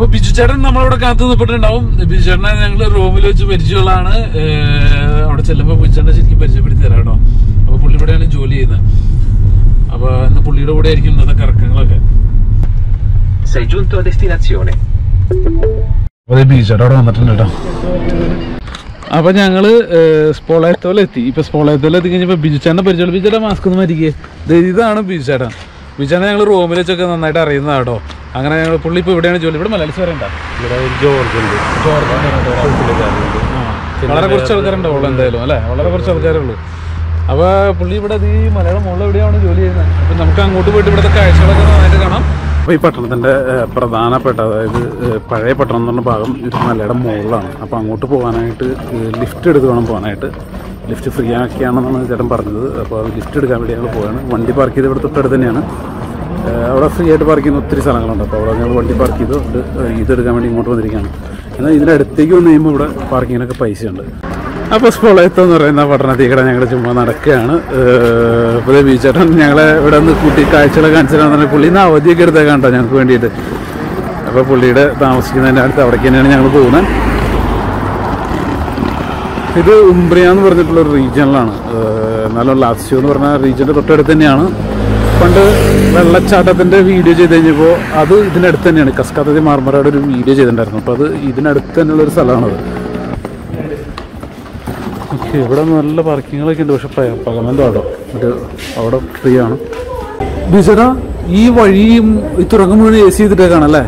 അപ്പൊ ബിജു ചേട്ടൻ നമ്മളിവിടെ കാത്തു നിൽപ്പിട്ടുണ്ടാവും ബിജു ചേട്ടനെ ഞങ്ങൾ റൂമിൽ വെച്ച് പരിചയമുള്ളതാണ് ഏഹ് അവിടെ ചെല്ലുമ്പോൾ ബിജു ചേട്ടനെ ശരിക്കും പരിചയപ്പെടുത്തി തരാം കേട്ടോ അപ്പൊ പുള്ളി ഇവിടെയാണ് ജോലി ചെയ്യുന്നത് അപ്പൊ ഇന്ന് പുള്ളിയുടെ കൂടെ ആയിരിക്കും ഇന്നത്തെ കറക്കങ്ങളൊക്കെ Sei giunto a destinazione. അതെ ബീച്ച് അവിടെ വന്നിട്ടുണ്ട് കേട്ടോ അപ്പൊ ഞങ്ങള് സ്പോളയത്തോല എത്തി ഇപ്പൊ സ്പോളയത്തോല എത്തി കഴിഞ്ഞപ്പോ ബിജുചേട്ടനെ പരിചയം ബിജുചേട്ടാ മാസ്ക് ഒന്ന് മാറ്റിക്കേ ദേ ഇതാണ് ബിജുചേട്ടൻ ബിജുചേട്ടനെ ഞങ്ങൾ റൂമിൽ വെച്ചൊക്കെ നന്നായിട്ട് അറിയുന്നതാ കേട്ടോ അങ്ങനെ ഞങ്ങൾ പുള്ളി ഇപ്പൊ ഇവിടെയാണ് ജോലി ഇവിടെ മലയാളി സാറുണ്ടോ ഇവിടെ ജോർജ് ഉണ്ട് വളരെ കുറച്ച് ആൾക്കാരുണ്ടാവുള്ളൂ എന്തായാലും അല്ലെ വളരെ കുറച്ച് ആൾക്കാരേ ഉള്ളൂ അപ്പൊ പുള്ളി ഇവിടെ ഈ മലയാളം മുകളിൽ എവിടെയാണ് ജോലി ചെയ്യുന്നത് അപ്പൊ നമുക്ക് അങ്ങോട്ട് പോയിട്ട് ഇവിടുത്തെ കാഴ്ചകളൊക്കെ നന്നായിട്ട് കാണാം അപ്പോൾ ഈ പട്ടണത്തിൻ്റെ പ്രധാനപ്പെട്ട അതായത് ഏഹ്, പഴയ പട്ടണം എന്ന് പറഞ്ഞ ഭാഗം ഒരു മലയുടെ മുകളിലാണ് അപ്പോൾ അങ്ങോട്ട് പോകാനായിട്ട് ലിഫ്റ്റ് എടുത്ത് വേണം പോകാനായിട്ട് ലിഫ്റ്റ് ഫ്രീ ആക്കിയാണെന്നാണ് ചേട്ടൻ പറഞ്ഞത് അപ്പോൾ അത് ലിഫ്റ്റ് എടുക്കാൻ വേണ്ടി ഞങ്ങൾ പോവാണ് വണ്ടി പാർക്ക് ചെയ്ത് ഇവിടെ തൊട്ടടുത്ത് തന്നെയാണ് ഏഹ്, അവിടെ ഫ്രീ ആയിട്ട് പാർക്ക് ചെയ്യുന്ന ഒത്തിരി സ്ഥലങ്ങളുണ്ട് അപ്പോൾ അവിടെ ഞങ്ങൾ വണ്ടി പാർക്ക് ചെയ്ത് ഇത് ഇതെടുക്കാൻ വേണ്ടി ഇങ്ങോട്ട് വന്നിരിക്കുകയാണ് എന്നാൽ ഇതിൻ്റെ അടുത്തേക്ക് വന്ന് കഴിയുമ്പോൾ ഇവിടെ പാർക്കിങ്ങിനൊക്കെ പൈസയുണ്ട് അപ്പോൾ സ്പോളയത്ത് എന്ന് പറയുന്ന പട്ടണത്തിൽ കൂടെ ഞങ്ങൾ ചുമ്മാ നടക്കുകയാണ് ഇപ്പോൾ ബീച്ചേട്ടൻ ഞങ്ങളെ ഇവിടെ നിന്ന് കൂട്ടി കാഴ്ചകളൊക്കെ കാണിച്ചു തരാൻ പറഞ്ഞാൽ പുള്ളി ഇന്ന് അവധിയൊക്കെ എടുത്തേക്കാൻ കേട്ടോ ഞങ്ങൾക്ക് വേണ്ടിയിട്ട് അപ്പോൾ പുള്ളിയുടെ താമസിക്കുന്നതിൻ്റെ അടുത്ത് അവിടേക്ക് തന്നെയാണ് ഞങ്ങൾ പോകുന്നത് ഇത് ഉംബ്രിയ എന്ന് പറഞ്ഞിട്ടുള്ള ഒരു റീജിയനിലാണ് എന്നാലും ലാസ്യോ എന്ന് പറഞ്ഞ റീജിയൻ്റെ തൊട്ടടുത്ത് തന്നെയാണ് പണ്ട് വെള്ളച്ചാട്ടത്തിൻ്റെ വീഡിയോ ചെയ്ത് കഴിഞ്ഞപ്പോൾ അത് ഇതിനടുത്ത് തന്നെയാണ് കസ്കാത്തതി മാർമറയുടെ ഒരു വീഡിയോ ചെയ്തിട്ടുണ്ടായിരുന്നു അപ്പോൾ അത് ഇതിനടുത്ത് തന്നെയുള്ള ഒരു സ്ഥലമാണത് ഓക്കെ ഇവിടെ നല്ല പാർക്കിങ്ങുകളൊക്കെ ഉണ്ട് പക്ഷെ പ- പകമന്തോ അവിടെ ഒരു അവിടെ ഫ്രീ ആണ് ബിസറ ഈ വഴിയും ഈ തുറങ്കം മുഴുവൻ എ സി ചെയ്തിട്ടേക്കാണല്ലേ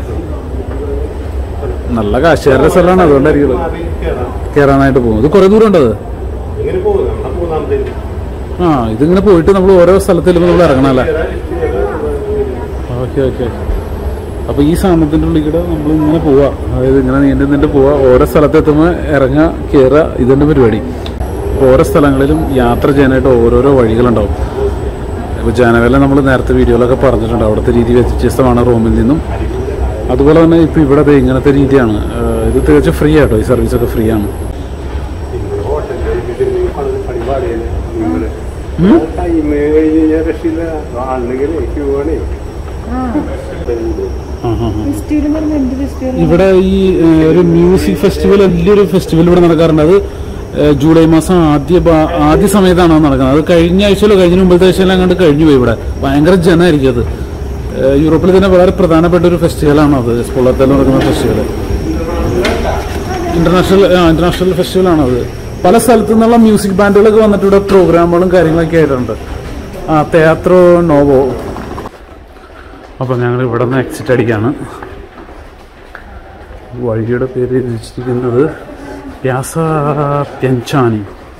നല്ല കാശുകാരുടെ സ്ഥലമാണ് അതുകൊണ്ടായിരിക്കും കയറാനായിട്ട് പോകും ഇത് കുറേ ദൂരം ഉണ്ടത് ഇങ്ങനെ പോകും നമ്മളെ മൂന്നാമത്തെ ആ ഇതിങ്ങനെ പോയിട്ട് നമ്മൾ ഓരോ സ്ഥലത്തിൽ നമ്മൾ ഇറങ്ങണം അല്ലേ ഓക്കെ ഓക്കെ അപ്പൊ ഈ സാധനത്തിന്റെ ഉള്ളിൽ കൂടെ നമ്മൾ ഇങ്ങനെ പോവാ അതായത് ഇങ്ങനെ നീണ്ടു നീണ്ടു പോവാ ഓരോ സ്ഥലത്തെത്തുമ്പോൾ ഇറങ്ങുക കയറുക ഇതിന്റെ പരിപാടി അപ്പോൾ ഓരോ സ്ഥലങ്ങളിലും യാത്ര ചെയ്യാനായിട്ട് ഓരോരോ വഴികളുണ്ടാവും ഇപ്പോൾ ജനവേല നമ്മൾ നേരത്തെ വീഡിയോയിലൊക്കെ പറഞ്ഞിട്ടുണ്ട് അവിടുത്തെ രീതി വ്യത്യസ്തമാണ് റൂമിൽ നിന്നും അതുപോലെ തന്നെ ഇപ്പോൾ ഇവിടെ ദേ ഇങ്ങനത്തെ രീതിയാണ് ഏഹ് ഇത് തീർച്ചയായും ഫ്രീ ആട്ടോ ഈ സർവീസൊക്കെ ഫ്രീ ആണ് ഹോട്ടലിൽ പണി പണി പാടിയല്ലേ നിങ്ങള് ടൈം കഴിഞ്ഞ് കഴിഞ്ഞാൽ രക്ഷയില്ല ആളുണ്ടെങ്കിൽ ക്യൂ ആണേ ആ ആ ആ ഫെസ്റ്റിവൽ എന്ന് പറഞ്ഞാൽ എന്ത് ഫെസ്റ്റിവൽ ഇവിടെ ഈ ഏഹ്, ഒരു മ്യൂസിക് ഫെസ്റ്റിവൽ വലിയൊരു ഫെസ്റ്റിവൽ ഇവിടെ നടക്കാറുണ്ട് അത് ഏഹ്, ജൂലൈ മാസം ആദ്യ ഭാ- ആദ്യ സമയത്താണ് അത് നടക്കുന്നത് അത് കഴിഞ്ഞ ആഴ്ചയിലോ കഴിഞ്ഞ മുമ്പത്തെ ആഴ്ചയിലോ അങ്ങോട്ട് കഴിഞ്ഞു പോയി ഇവിടെ ഭയങ്കര ജനമായിരിക്കും അത് ഏഹ്, യൂറോപ്പിൽ തന്നെ വളരെ പ്രധാനപ്പെട്ട ഒരു ഫെസ്റ്റിവലാണ് അത് സ്പോളത്തിൽ നടക്കുന്ന ഫെസ്റ്റിവൽ ഇന്റർനാഷണൽ ഇന്റർനാഷണൽ ഫെസ്റ്റിവലാണ് അത് പല സ്ഥലത്തു നിന്നുള്ള മ്യൂസിക് ബാൻഡുകളൊക്കെ വന്നിട്ട് ഇവിടെ പ്രോഗ്രാമുകളും കാര്യങ്ങളൊക്കെ ആയിട്ടുണ്ട് ആ തെയാത്രോ നോവോ അപ്പോൾ ഞങ്ങൾ ഇവിടെ നിന്ന് എക്സിറ്റ് അടിക്കുകയാണ് വഴിയുടെ പേര് വെച്ചിരിക്കുന്നത് പ്യാസ പ്യഞ്ചാനി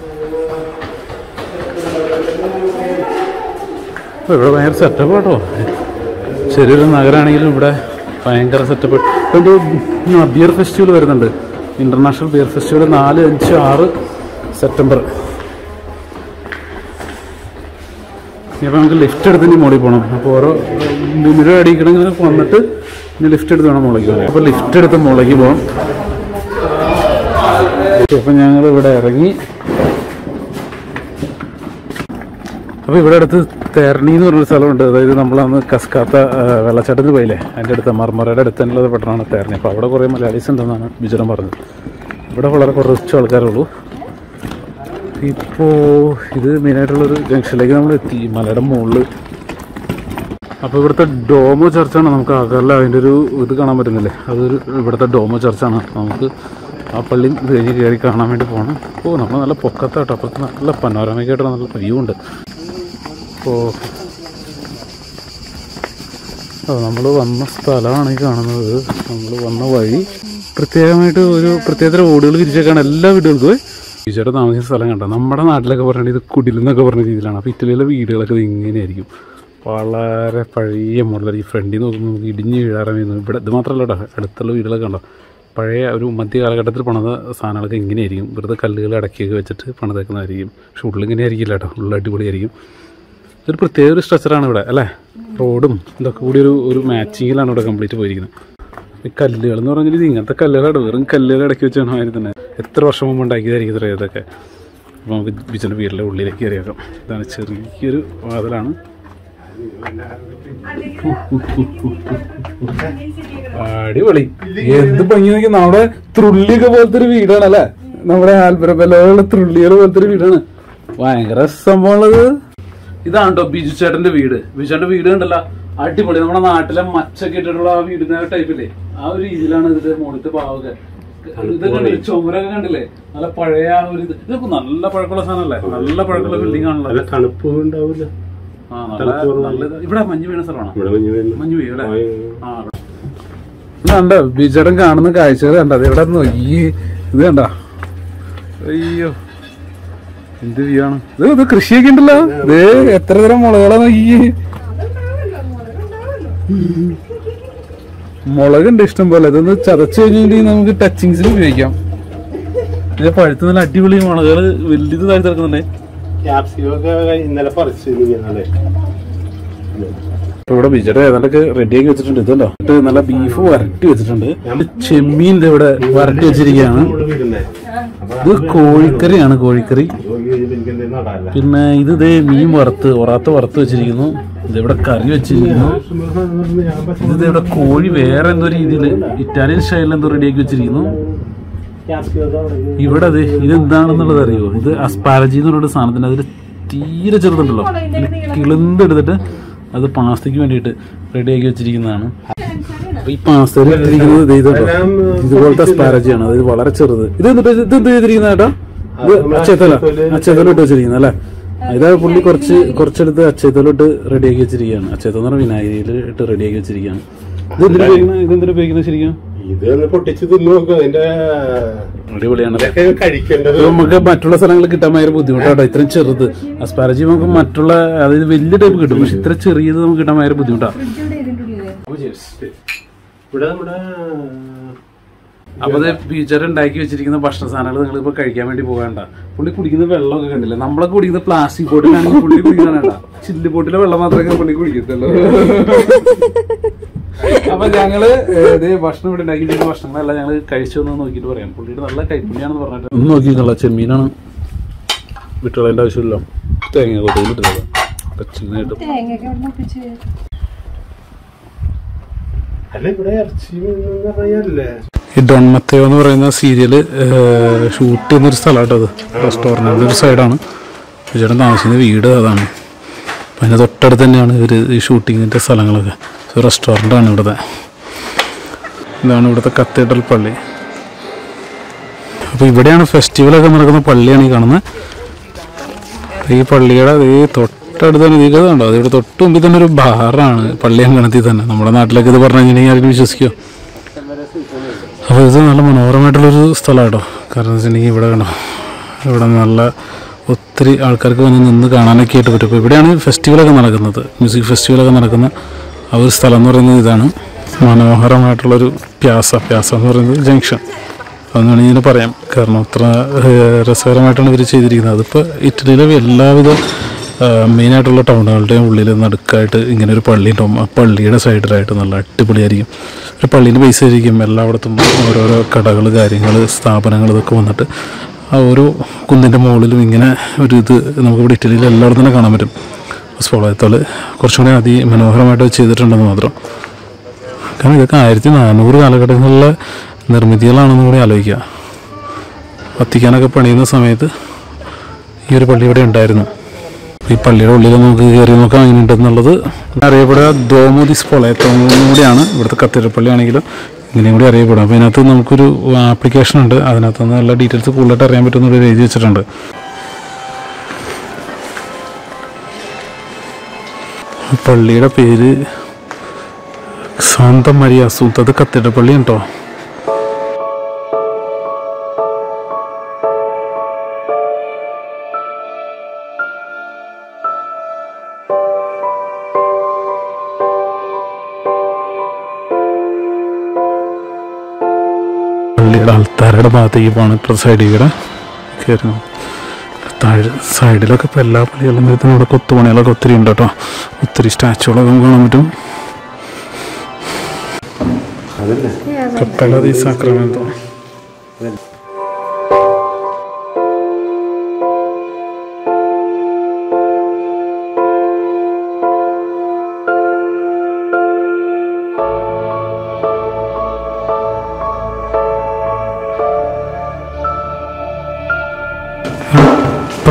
അപ്പോൾ ഇവിടെ ഭയങ്കര സെറ്റപ്പ് കേട്ടോ ചെറിയൊരു നഗരമാണെങ്കിലും ഇവിടെ ഭയങ്കര സെറ്റപ്പ് എന്തോ ബിയർ ഫെസ്റ്റിവൽ വരുന്നുണ്ട് ഇൻ്റർനാഷണൽ ബിയർ ഫെസ്റ്റിവൽ നാല് അഞ്ച് ആറ് സെപ്റ്റംബർ ഇനിയിപ്പോൾ നമുക്ക് ലിഫ്റ്റ് എടുത്ത് ഇനി മുകളിൽ പോകണം അപ്പോൾ ഓരോ ലിമിറ്റ് അടിക്കണമെങ്കിൽ വന്നിട്ട് ഇനി ലിഫ്റ്റ് എടുത്ത് വേണം മുകളിലേക്ക് പോകാൻ അപ്പോൾ ലിഫ്റ്റ് എടുത്ത് മുകളിലേക്ക് പോകാം അപ്പം ഞങ്ങൾ ഇവിടെ ഇറങ്ങി അപ്പോൾ ഇവിടെ അടുത്ത് തെരണി എന്ന് പറഞ്ഞൊരു സ്ഥലമുണ്ട് അതായത് നമ്മളന്ന് കസ്കാത്ത ആ, വെള്ളച്ചാട്ടത്തിൽ പോയില്ലേ അതിൻ്റെ അടുത്ത് മർമറയുടെ അടുത്ത് തന്നെയുള്ള പട്ടണമാണ് തെരണി അപ്പോൾ അവിടെ കുറേ മലയാളീസ് ഉണ്ടെന്നാണ് വിജയം പറഞ്ഞത് ഇവിടെ വളരെ കുറച്ച് ആൾക്കാരേ ഉള്ളൂ ഇപ്പോൾ ഇത് മെയിനായിട്ടുള്ളൊരു ജംഗ്ഷനിലേക്ക് നമ്മൾ എത്തി ഈ മലയുടെ മുകളിൽ അപ്പോൾ ഇവിടുത്തെ ഡോമോ ചർച്ചാണ് നമുക്ക് അകല അതിൻ്റെ ഒരു ഇത് കാണാൻ പറ്റുന്നില്ലേ അതൊരു ഇവിടുത്തെ ഡോമോ ചർച്ചാണ് നമുക്ക് ആ പള്ളി ഇത് കഴിഞ്ഞ് കയറി കാണാൻ വേണ്ടി പോകണം ഓ നമ്മൾ നല്ല പൊക്കത്താട്ടോ അപ്പുറത്ത് നല്ല പനോരമയ്ക്കായിട്ട് നല്ല വ്യൂ ഉണ്ട് അപ്പോൾ നമ്മൾ വന്ന സ്ഥലമാണ് ഈ കാണുന്നത് നമ്മൾ വന്ന വഴി പ്രത്യേകമായിട്ട് ഒരു പ്രത്യേകതര ഓടുകൾ വിരിച്ചേക്കാണ് എല്ലാ വീടുകൾക്കും ഈച്ചയുടെ താമസിക്കുന്ന സ്ഥലം കണ്ടോ നമ്മുടെ നാട്ടിലൊക്കെ പറഞ്ഞാൽ ഇത് കുടിലെന്നൊക്കെ പറഞ്ഞ രീതിയിലാണ് അപ്പോൾ ഇറ്റലിയിലെ വീടുകളൊക്കെ ഇത് ഇങ്ങനെയായിരിക്കും വളരെ പഴയ മോഡൽ ഈ ഫ്രണ്ടിൽ നോക്കുമ്പോൾ നമുക്ക് ഇടിഞ്ഞ് വീഴാറമേന്ന് ഇവിടെ ഇത് മാത്രമല്ല കേട്ടോ അടുത്തുള്ള വീടുകളൊക്കെ കണ്ടോ പഴയ ഒരു മധ്യ കാലഘട്ടത്തിൽ പണിത സാധനങ്ങളൊക്കെ ഇങ്ങനെയായിരിക്കും വെറുതെ കല്ലുകൾ അടക്കിയൊക്കെ വെച്ചിട്ട് പണിതേക്കുന്നതായിരിക്കും പക്ഷെ ഉള്ളിങ്ങനെ ആയിരിക്കില്ല കേട്ടോ ഉള്ള അടിപൊളിയായിരിക്കും ഇതൊരു പ്രത്യേക ഒരു സ്ട്രക്ചറാണ് ഇവിടെ അല്ലേ റോഡും ഇതൊക്കെ കൂടി ഒരു ഒരു മാച്ചിങ്ങിലാണ് ഇവിടെ കംപ്ലീറ്റ് പോയിരിക്കുന്നത് ഈ കല്ലുകൾ എന്ന് പറഞ്ഞാൽ ഇത് ഇങ്ങനത്തെ കല്ലുകളാണ് വെറും കല്ലുകൾ ഇടയ്ക്ക് വെച്ചാണ് അതിന് തന്നെ എത്ര വർഷം മുമ്പ് ഉണ്ടാക്കിയതായിരിക്കും ഇത്രയും ഇതൊക്കെ അപ്പോൾ നമുക്ക് ബിച്ചിൻ്റെ വീട്ടിലെ ഉള്ളിലേക്ക് കയറിയേക്കാം ഇതാണ് ചെറിയൊരു വാതിലാണ് അടിപൊളി എന്ത് ഭംഗി നോക്കി നമ്മുടെ ത്രുള്ളിയൊക്കെ പോലത്തെ ഒരു വീടാണ് അല്ലെ നമ്മുടെ ആൽബരബലുള്ള ത്രുള്ളികൾ പോലത്തെ ഒരു വീടാണ് ഭയങ്കര സംഭവമുള്ളത് ഇതാണ് കേട്ടോ ബിജു ചേട്ടന്റെ വീട് ബിജു ചേട്ടന്റെ വീട് കണ്ടല്ല അടിപൊളി നമ്മുടെ നാട്ടിലെ മച്ചൊക്കെ ഇട്ടിട്ടുള്ള ആ വീടിന്റെ ടൈപ്പില്ലേ ആ ഒരു രീതിയിലാണ് ഇതിന്റെ മുകളിലത്തെ പാവൊക്കെ ഇത് കണ്ടില്ലേ ചുമരൊക്കെ കണ്ടില്ലേ നല്ല പഴയ ആ ഒരു ഇത് ഇതൊക്കെ നല്ല പഴക്കമുള്ള സാധനമല്ലേ നല്ല പഴക്കമുള്ള ബിൽഡിംഗ് ആണല്ലോ നല്ല തണുപ്പ് ഉണ്ടാവില്ല ആ നല്ല നല്ല ഇത്. ഇവിടെ മഞ്ഞ് വീണ സ്ഥലമാണോ ഇവിടെ മഞ്ഞ് വരുന്നു മഞ്ഞ് പെയ്യും അല്ലേ ആ കണ്ട ബീച്ചടം കാണുന്ന കാഴ്ചകൾ കണ്ട അത് എവിടെ ഈ ഇത് കണ്ട അയ്യോ എന്ത് വ്യൂ ആണ് ഇത് ഇത് കൃഷിയൊക്കെ ഉണ്ടല്ലോ ഇത് എത്ര തരം മുളകളാ നോക്കി മുളകുണ്ട് ഇഷ്ടം പോലെ ഇതൊന്ന് ചതച്ച് കഴിഞ്ഞിട്ടുണ്ടെങ്കിൽ നമുക്ക് ടച്ചിങ്സിൽ ഉപയോഗിക്കാം ഇത് പഴുത്ത് നല്ല അടിപൊളി മുളകൾ വലിയത് താഴ്ത്തി കിടക്കുന്നുണ്ടേ ക്യാപ്സിക്കൊക്കെ ഇന്നലെ പറിച്ചു അല്ലേ ഇപ്പൊ ഇവിടെ ബിജയുടെ ഏതാണ്ടൊക്കെ റെഡിയാക്കി വെച്ചിട്ടുണ്ട് ഇതല്ലോ എന്നിട്ട് നല്ല ബീഫ് വരട്ടി വെച്ചിട്ടുണ്ട് ഇത് ചെമ്മീൻ ദേ ഇവിടെ വരട്ടി വെച്ചിരിക്കുകയാണ് ഇവിടെ വീടുണ്ടേ അപ്പൊ ഇത് കോഴിക്കറിയാണ് കോഴിക്കറി നോക്കി കഴിഞ്ഞിട്ട് എനിക്ക് എന്തെങ്കിലും നടാല്ല പിന്നെ ഇത് ദേ മീൻ വറുത്ത് ഒറാത്ത വറുത്ത് വെച്ചിരിക്കുന്നു ഇത് ഇവിടെ കറി വെച്ചിരിക്കുന്നു ഇത് ദേ ഇവിടെ കോഴി വേറെ എന്തോ രീതിയിൽ ഇറ്റാലിയൻ സ്റ്റൈലിൽ എന്തോ റെഡിയാക്കി വെച്ചിരിക്കുന്നു ഇവിടെ അത് ഇത് എന്താണെന്നുള്ളത് അറിയോ ഇത് അസ്പാരജി എന്ന് പറയുന്ന സാധനത്തിന് അതിൽ തീരെ ചെറുതുണ്ടല്ലോ കിളിന്തെടുത്തിട്ട് അത് പാസ്തയ്ക്ക് വേണ്ടിയിട്ട് റെഡിയാക്കി വെച്ചിരിക്കുന്നതാണ് അപ്പൊ ഈ പാസ്തയിൽ ഇട്ടിരിക്കുന്നത് ഇത് ഇതുണ്ടോ ഇതുപോലത്തെ അസ്പാരജിയാണ് അത് വളരെ ചെറുത് ഇത് എന്നിട്ട് ഇത് എന്ത് ചെയ്തിരിക്കുന്ന കേട്ടോ ഇത് അച്ചയത്തല അച്ചയത്തല ഇട്ട് വെച്ചിരിക്കുന്നത് അല്ലേ ഇത് പുള്ളി കുറച്ച് കുറച്ചെടുത്ത് അച്ചയത്തല ഇട്ട് റെഡിയാക്കി വെച്ചിരിക്കുകയാണ് അച്ചയത്തം എന്ന് പറഞ്ഞാൽ വിനാഗിരിയിൽ ഇട്ട് റെഡിയാക്കി വെച്ചിരിക്കുകയാണ് ഇത് എന്തിനാ ഉപയോഗിക്കുന്നത് ഇത് എന്തിനാ ഉപയോഗിക്കുന്നത് ശരിക്കും ഇത് ഒന്ന് പൊട്ടിച്ച് തിന്നു നോക്കും അതിന്റെ അടിപൊളിയാണ് ഇതൊക്കെ കഴിക്കേണ്ടത് ഇത് നമുക്ക് മറ്റുള്ള സ്ഥലങ്ങളിൽ കിട്ടാൻ ഭയങ്കര ബുദ്ധിമുട്ടാട്ടോ ഇത്രയും ചെറുത് അസ്പാരജി നമുക്ക് മറ്റുള്ള അതായത് വലിയ ടൈപ്പ് കിട്ടും പക്ഷെ ഇത്ര ചെറിയത് നമുക്ക് കിട്ടാൻ ഭയങ്കര ബുദ്ധിമുട്ടാണ് ഇവിടെ നമ്മുടെ അപ്പൊ അത് ഫ്യൂച്ചർ ഉണ്ടാക്കി വെച്ചിരിക്കുന്ന ഭക്ഷണ സാധനങ്ങൾ നിങ്ങൾ ഇപ്പൊ കഴിക്കാൻ വേണ്ടി പോകണ്ട പുള്ളി കുടിക്കുന്ന വെള്ളമൊക്കെ കണ്ടില്ല നമ്മളൊക്കെ കുടിക്കുന്ന പ്ലാസ്റ്റിക് ബോട്ടിലാണെങ്കിൽ പുള്ളി കുടിക്കുന്ന വേണ്ട ചില്ല് ബോട്ടിലെ വെള്ളം മാത്രമേ പുള്ളി കുടിക്കത്തുള്ളൂ അപ്പൊ ഞങ്ങള് ഏഹ്, ഇത് ഭക്ഷണം ഇവിടെ ഉണ്ടാക്കിയിരിക്കുന്ന ഭക്ഷണങ്ങളെല്ലാം ഞങ്ങൾ കഴിച്ചു എന്ന് നോക്കിയിട്ട് പറയാം പുള്ളിയുടെ നല്ല കൈപ്പുണ്യാണെന്ന് പറഞ്ഞിട്ട് ഒന്ന് നോക്കിയിട്ടുള്ള ചെമ്മീനാണ് വിട്ടുകളേണ്ട ആവശ്യമില്ല തേങ്ങ കൊതുകിലിട്ടത് പച്ചിനായിട്ട് തേങ്ങയൊക്കെ അവിടെ ഒപ്പിച്ച് അല്ല ഇവിടെ ഇറച്ചി എന്ന് പറയാല്ലേ ഈ ഡോൺ മത്തയോ എന്ന് പറയുന്ന സീരിയല് ഷൂട്ട് ചെയ്യുന്നൊരു സ്ഥലമാട്ടോ അത് റെസ്റ്റോറൻറ്റ് ഒരു സൈഡാണ് ചേട്ടൻ താമസിക്കുന്ന വീട് അതാണ് അപ്പം അതിൻ്റെ തൊട്ടടുത്ത് തന്നെയാണ് ഇവർ ഈ ഷൂട്ടിങ്ങിൻ്റെ സ്ഥലങ്ങളൊക്കെ റെസ്റ്റോറൻ്റാണ് ഇവിടുത്തെ ഇതാണ് ഇവിടുത്തെ കത്തീഡ്രൽ പള്ളി അപ്പോൾ ഇവിടെയാണ് ഫെസ്റ്റിവലൊക്കെ നടക്കുന്ന പള്ളിയാണ് ഈ കാണുന്നത് ഈ പള്ളിയുടെ ഈ തൊട്ടടുത്ത് തന്നെ ഇത് കണ്ടോ അതിവിടെ തൊട്ട് മുമ്പിൽ തന്നെ ഒരു ബാറാണ് പള്ളി അങ്കണത്തിൽ തന്നെ നമ്മുടെ നാട്ടിലൊക്കെ ഇത് പറഞ്ഞു കഴിഞ്ഞിട്ടുണ്ടെങ്കിൽ ആരും വിശ്വസിക്കുമോ അപ്പോൾ ഇത് നല്ല മനോഹരമായിട്ടുള്ളൊരു സ്ഥലമാണ് കേട്ടോ കാരണം എന്ന് വെച്ചിട്ടുണ്ടെങ്കിൽ ഇവിടെ കണ്ടോ ഇവിടെ നല്ല ഒത്തിരി ആൾക്കാർക്ക് വന്ന് നിന്ന് കാണാനൊക്കെ ആയിട്ട് പറ്റും അപ്പോൾ ഇവിടെയാണ് ഫെസ്റ്റിവലൊക്കെ നടക്കുന്നത് മ്യൂസിക് ഫെസ്റ്റിവലൊക്കെ നടക്കുന്ന ആ ഒരു സ്ഥലം എന്ന് പറയുന്നത് ഇതാണ് മനോഹരമായിട്ടുള്ളൊരു പ്യാസ പ്യാസ എന്ന് പറയുന്നത് ജംഗ്ഷൻ അതെന്ന് വേണമെങ്കിൽ ഇതിന് പറയാം കാരണം അത്ര ഏഹ്, രസകരമായിട്ടാണ് ഇവർ ചെയ്തിരിക്കുന്നത് അതിപ്പോൾ ഇറ്റലിയിലെ എല്ലാവിധ മെയിനായിട്ടുള്ള ടൗണുകളുടെയും ഉള്ളിൽ നടുക്കായിട്ട് ഇങ്ങനെ ഒരു പള്ളി ഉണ്ടാവും ആ പള്ളിയുടെ സൈഡിലായിട്ട് നല്ല അടിപൊളിയായിരിക്കും ഒരു പള്ളീൻ്റെ ബേസ് ആയിരിക്കും എല്ലായിടത്തും ഓരോരോ കടകൾ കാര്യങ്ങൾ സ്ഥാപനങ്ങൾ ഇതൊക്കെ വന്നിട്ട് ആ ഓരോ കുന്നിൻ്റെ മുകളിലും ഇങ്ങനെ ഒരു ഇത് നമുക്കിവിടെ ഇറ്റലിയിൽ എല്ലായിടത്തും തന്നെ കാണാൻ പറ്റും സ്പോളയത്തോൾ കുറച്ചും കൂടി അതിമനോഹരമായിട്ട് ചെയ്തിട്ടുണ്ടെന്ന് മാത്രം കാരണം ഇതൊക്കെ ആയിരത്തി നാനൂറ് കാലഘട്ടങ്ങളിലെ നിർമ്മിതികളാണെന്ന് കൂടി ആലോചിക്കുക വത്തിക്കാനൊക്കെ പണിയുന്ന സമയത്ത് ഈ ഒരു പള്ളി ഇവിടെ ഉണ്ടായിരുന്നു ഈ പള്ളിയുടെ ഉള്ളിൽ നമുക്ക് കയറി നോക്കാം എങ്ങനെയുണ്ടെന്നുള്ളത് അറിയപ്പെടുക ദോമുദി സ്പോളയത്തോം കൂടിയാണ് ഇവിടുത്തെ കത്തീഡ്രൽ പള്ളിയാണെങ്കിലും ഇങ്ങനെയും കൂടി അറിയപ്പെടും അപ്പോൾ ഇതിനകത്ത് നമുക്കൊരു ആപ്ലിക്കേഷൻ ഉണ്ട് അതിനകത്ത് നിന്ന് എല്ലാ ഡീറ്റെയിൽസ് കൂടുതലായിട്ട് അറിയാൻ പറ്റുന്ന ഒരു എഴുതി വെച്ചിട്ടുണ്ട് പള്ളിയുടെ പേര് സാന്ത മരിയ അസൂത്ത് അത് കത്തീഡ്രൽ പള്ളി കേട്ടോ പള്ളിയുടെ ആൾത്താരുടെ ഭാഗത്തേക്ക് പോകണം ഇപ്പുറത്തെ സൈഡിൽ കൂടെ കയറി നോക്കാം. താഴെ സൈഡിലൊക്കെ ഇപ്പോൾ എല്ലാ പള്ളികളിലും വരുന്ന ഇവിടെ കൊത്തുപണികളൊക്കെ ഒത്തിരി ഉണ്ട് കേട്ടോ ഒത്തിരി സ്റ്റാച്ചുകളൊക്കെ നമുക്ക് കാണാൻ പറ്റും അതല്ലേ കപ്പല ദി സാക്രമെന്തോ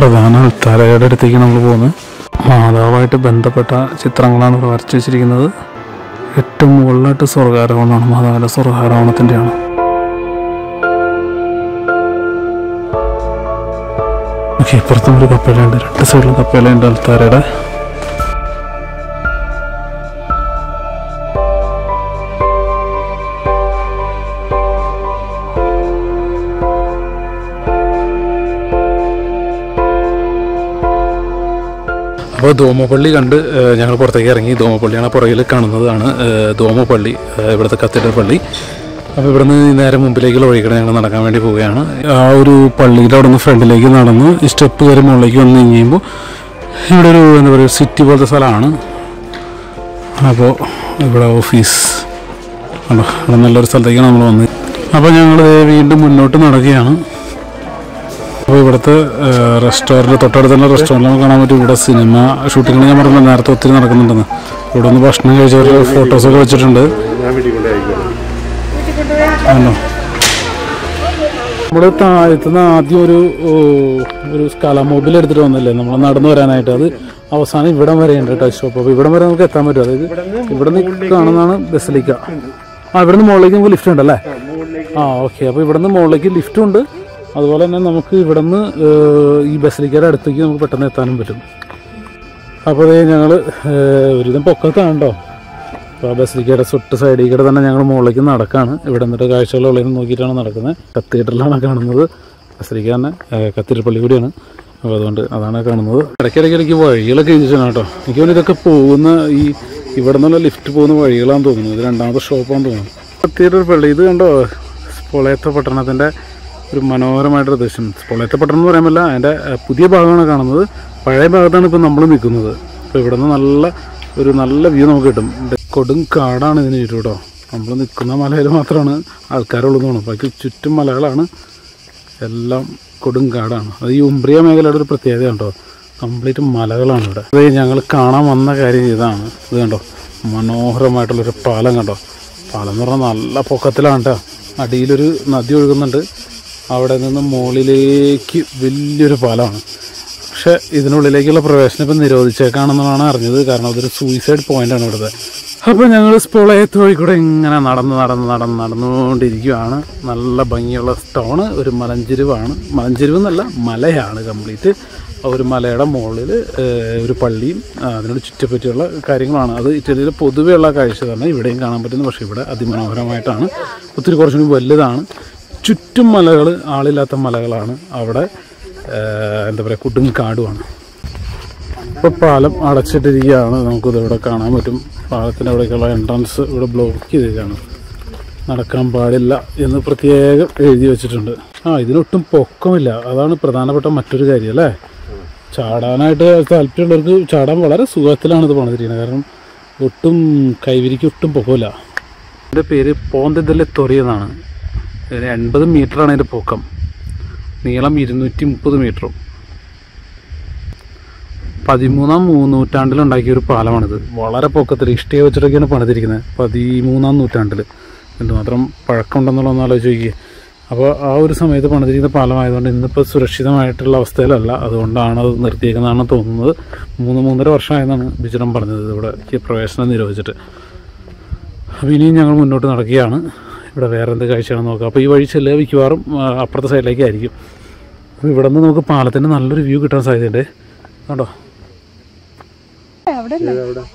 പ്രധാന അൽത്താരയുടെ അടുത്തേക്ക് നമ്മൾ പോകുന്നത് മാതാവായിട്ട് ബന്ധപ്പെട്ട ചിത്രങ്ങളാണ് ഇവിടെ വരച്ചു വെച്ചിരിക്കുന്നത് ഏറ്റവും മുകളിലായിട്ട് സ്വർഗാരോഹണമാണ് മാതാവിൻ്റെ സ്വർഗാരോഹണത്തിൻ്റെയാണ് ഓക്കെ ഇപ്പുറത്തും ഒരു കപ്പേലുണ്ട് രണ്ട് സൈഡിലും കപ്പേലുണ്ട് അൽത്താരയുടെ അപ്പോൾ ധോമപ്പള്ളി കണ്ട് ഏഹ്, ഞങ്ങൾ പുറത്തേക്ക് ഇറങ്ങി ധോമപ്പള്ളിയാണ് പുറകിൽ കാണുന്നതാണ് ഏഹ്, ധോമപ്പള്ളി ഏഹ്, ഇവിടുത്തെ കത്തീഡ്രൽ പള്ളി അപ്പോൾ ഇവിടുന്ന് നേരെ മുമ്പിലേക്കുള്ള വഴികളെ ഞങ്ങൾ നടക്കാൻ വേണ്ടി പോവുകയാണ് ആ ഒരു പള്ളിയുടെ അവിടെ നിന്ന് ഫ്രണ്ടിലേക്ക് നടന്ന് ഈ സ്റ്റെപ്പ് കയറി മുകളിലേക്ക് വന്ന് കഴിയുമ്പോൾ ഇവിടെ ഒരു എന്താ പറയുക സിറ്റി പോലത്തെ സ്ഥലമാണ് അപ്പോൾ ഇവിടെ ഓഫീസ് കണ്ടോ ഇവിടെ നല്ലൊരു സ്ഥലത്തേക്കാണ് നമ്മൾ വന്നത് അപ്പോൾ ഞങ്ങൾ വീണ്ടും മുന്നോട്ട് നടക്കുകയാണ് അപ്പോൾ ഇവിടുത്തെ റെസ്റ്റോറൻറ്റ് തൊട്ടടുത്തുള്ള റെസ്റ്റോറൻറ്റ് നമുക്ക് കാണാൻ പറ്റും ഇവിടെ സിനിമ ഷൂട്ടിങ്ങിന് ഞാൻ പറഞ്ഞില്ല നേരത്തെ ഒത്തിരി നടക്കുന്നുണ്ടെന്ന് ഇവിടെ ഒന്ന് ഭക്ഷണം കഴിച്ചവർ ഫോട്ടോസൊക്കെ വെച്ചിട്ടുണ്ട് ഞാൻ വീട്ടിൽ കൊണ്ടായിരിക്കും ആണോ നമ്മൾ താഴത്തുനിന്ന് ആദ്യം ഒരു ഓ, ഒരു സ്കാല മൊബൈൽ എടുത്തിട്ട് വന്നല്ലേ നമ്മൾ നടന്നു വരാനായിട്ട് അത് അവസാനം ഇവിടം വരെ ഉണ്ട് ടച്ച് സ്റ്റോപ്പ് അപ്പോൾ ഇവിടം വരെ നമുക്ക് എത്താൻ പറ്റും അതായത് ഇവിടെ നിന്ന് കാണുന്നതാണ് ബസ്സിലിക്ക ആ ഇവിടെ നിന്ന് മുകളിലേക്ക് നമുക്ക് ലിഫ്റ്റ് ഉണ്ടല്ലേ ആ ഓക്കെ അപ്പോൾ ഇവിടെ നിന്ന് മുകളിലേക്ക് ലിഫ്റ്റും ഉണ്ട് അതുപോലെ തന്നെ നമുക്ക് ഇവിടെ നിന്ന് ഈ ബസ്സിലിക്കയുടെ അടുത്തേക്ക് നമുക്ക് പെട്ടെന്ന് എത്താനും പറ്റും അപ്പോൾ ഞങ്ങൾ ഒരുവിധം പൊക്കത്താണ് കേട്ടോ അപ്പോൾ ആ ബസിലിക്കയുടെ തൊട്ട് സൈഡിൽ കൂടെ തന്നെ ഞങ്ങൾ മുകളിലേക്ക് നടക്കാണ് ഇവിടെ നിന്നിട്ട് കാഴ്ചകളുള്ളിൽ നോക്കിയിട്ടാണ് നടക്കുന്നത് കത്തീഡ്രലാണ് കാണുന്നത് ബസിലിക്ക തന്നെ കത്തീഡ്രൽ പള്ളി കൂടിയാണ് അപ്പോൾ അതുകൊണ്ട് അതാണ് കാണുന്നത് ഇടയ്ക്കിടയ്ക്കിടയ്ക്ക് വഴികളൊക്കെ എഴുതിച്ചാണ് കേട്ടോ എനിക്ക് തോന്നുന്നു ഇതൊക്കെ പോകുന്ന ഈ ഇവിടെ നിന്നുള്ള ലിഫ്റ്റ് പോകുന്ന വഴികളാണെന്ന് തോന്നുന്നു ഇത് രണ്ടാമത്തെ ഷോപ്പാണെന്ന് തോന്നുന്നു കത്തീഡ്രൽ പള്ളി ഇത് കണ്ടോ പൊളയത്ത പട്ടണത്തിൻ്റെ ഒരു മനോഹരമായിട്ടൊരു ദൃശ്യം പൊളയത്ത പട്ടണം എന്ന് പറയാൻ പറ്റില്ല അതിൻ്റെ ഏഹ്, പുതിയ ഭാഗമാണ് കാണുന്നത് പഴയ ഭാഗത്താണ് ഇപ്പോൾ നമ്മൾ നിൽക്കുന്നത് അപ്പോൾ ഇവിടെ നിന്ന് നല്ല ഒരു നല്ല വ്യൂ നമുക്ക് കിട്ടും ഇത് കൊടും കാടാണ് ഇതിന് ചുറ്റും കേട്ടോ നമ്മൾ നിൽക്കുന്ന മലയിൽ മാത്രമാണ് ആൾക്കാരുള്ളതെന്ന് തോന്നുന്നു ബാക്കി ചുറ്റും മലകളാണ് എല്ലാം കൊടും കാടാണ് അത് ഈ ഉംബ്രിയ മേഖലയുടെ ഒരു പ്രത്യേകത കണ്ടോ കംപ്ലീറ്റ് മലകളാണ് ഇവിടെ അത് ഞങ്ങൾ കാണാൻ വന്ന കാര്യം ഇതാണ് ഇത് കണ്ടോ മനോഹരമായിട്ടുള്ളൊരു പാലം കണ്ടോ പാലം എന്ന് പറഞ്ഞാൽ നല്ല പൊക്കത്തിലാണ് കേട്ടോ അടിയിലൊരു നദി ഒഴുകുന്നുണ്ട് അവിടെ നിന്ന് മുകളിലേക്ക് വലിയൊരു പാലമാണ് പക്ഷെ ഇതിനുള്ളിലേക്കുള്ള പ്രവേശനം ഇപ്പം നിരോധിച്ചേക്കാണെന്നാണ് അറിഞ്ഞത് കാരണം അതൊരു സൂയിസൈഡ് പോയിന്റാണ് ഇവിടുത്തെ അപ്പോൾ ഞങ്ങൾ സ്പോളയത്ത് വഴി കൂടെ ഇങ്ങനെ നടന്ന് നടന്ന് നടന്ന് നടന്നുകൊണ്ടിരിക്കുകയാണ് നല്ല ഭംഗിയുള്ള സ്റ്റോണ് ഒരു മലഞ്ചെരുവാണ് മലഞ്ചെരുവ് എന്നല്ല മലയാണ് കംപ്ലീറ്റ് ഒരു മലയുടെ മുകളിൽ ഒരു പള്ളിയും ആ, അതിനോട് ചുറ്റപ്പറ്റിയുള്ള കാര്യങ്ങളാണ് അത് ഇറ്റലിയിൽ പൊതുവെയുള്ള കാഴ്ച തന്നെ ഇവിടെയും കാണാൻ പറ്റുന്നു പക്ഷേ ഇവിടെ അതിമനോഹരമായിട്ടാണ് ഒത്തിരി കുറച്ചും കൂടി വലുതാണ് ചുറ്റും മലകൾ ആളില്ലാത്ത മലകളാണ് അവിടെ ഏഹ്, എന്താ പറയുക കുടും കാടുമാണ് ഇപ്പോൾ പാലം അടച്ചിട്ടിരിക്കുകയാണ് നമുക്കിത് ഇവിടെ കാണാൻ പറ്റും പാലത്തിൻ്റെ അവിടേക്കുള്ള എൻട്രൻസ് ഇവിടെ ബ്ലോക്ക് ചെയ്തിരിക്കുകയാണ് നടക്കാൻ പാടില്ല എന്ന് പ്രത്യേകം എഴുതി വെച്ചിട്ടുണ്ട് ആ ഇതിനൊട്ടും പൊക്കമില്ല അതാണ് പ്രധാനപ്പെട്ട മറ്റൊരു കാര്യം അല്ലേ ചാടാനായിട്ട് താല്പര്യമുള്ളവർക്ക് ചാടാൻ വളരെ സുഖത്തിലാണ് ഇത് പണിതിരിക്കുന്നത് കാരണം ഒട്ടും കൈവിരിക്ക് ഒട്ടും പൊക്കമില്ല ഇതിൻ്റെ പേര് പോന്തതല്ലെ തൊറി എന്നാണ് ഇതിന് എൺപത് മീറ്ററാണ് അതിൻ്റെ പൊക്കം നീളം ഇരുന്നൂറ്റി മുപ്പത് മീറ്ററും പതിമൂന്നാം മൂ- നൂറ്റാണ്ടിൽ ഉണ്ടാക്കിയ ഒരു പാലമാണിത് വളരെ പൊക്കത്തിൽ ഇഷ്ടിക വെച്ചിട്ടൊക്കെയാണ് പണിതിരിക്കുന്നത് പതിമൂന്നാം നൂറ്റാണ്ടിൽ എന്തുമാത്രം പഴക്കമുണ്ടെന്നുള്ളതൊന്ന് ആലോചിച്ച് നോക്കിയേ അപ്പോൾ ആ ഒരു സമയത്ത് പണിതിരിക്കുന്ന പാലമായതുകൊണ്ട് ഇന്നിപ്പോൾ സുരക്ഷിതമായിട്ടുള്ള അവസ്ഥയിലല്ല അതുകൊണ്ടാണ് അത് നിർത്തിയേക്കുന്നതാണെന്ന് തോന്നുന്നത് മൂന്ന് മൂന്നര വർഷമായെന്നാണ് ബിജുറം പറഞ്ഞത് ഇവിടെ പ്രവേശനം നിരോധിച്ചിട്ട് അപ്പോൾ ഇനിയും ഞങ്ങൾ മുന്നോട്ട് നടക്കുകയാണ് ഇവിടെ വേറെ എന്ത് കാഴ്ചയാണെന്ന് നോക്കാം അപ്പോൾ ഈ വഴി ചെല്ലുക മിക്കവാറും ആ, അപ്പുറത്തെ സൈഡിലേക്കായിരിക്കും അപ്പോൾ ഇവിടെ നിന്ന് നമുക്ക് പാലത്തിൻ്റെ നല്ലൊരു വ്യൂ കിട്ടാൻ സാധ്യതയുണ്ട് കണ്ടോ അവിടെ അല്ലേ അവിടെ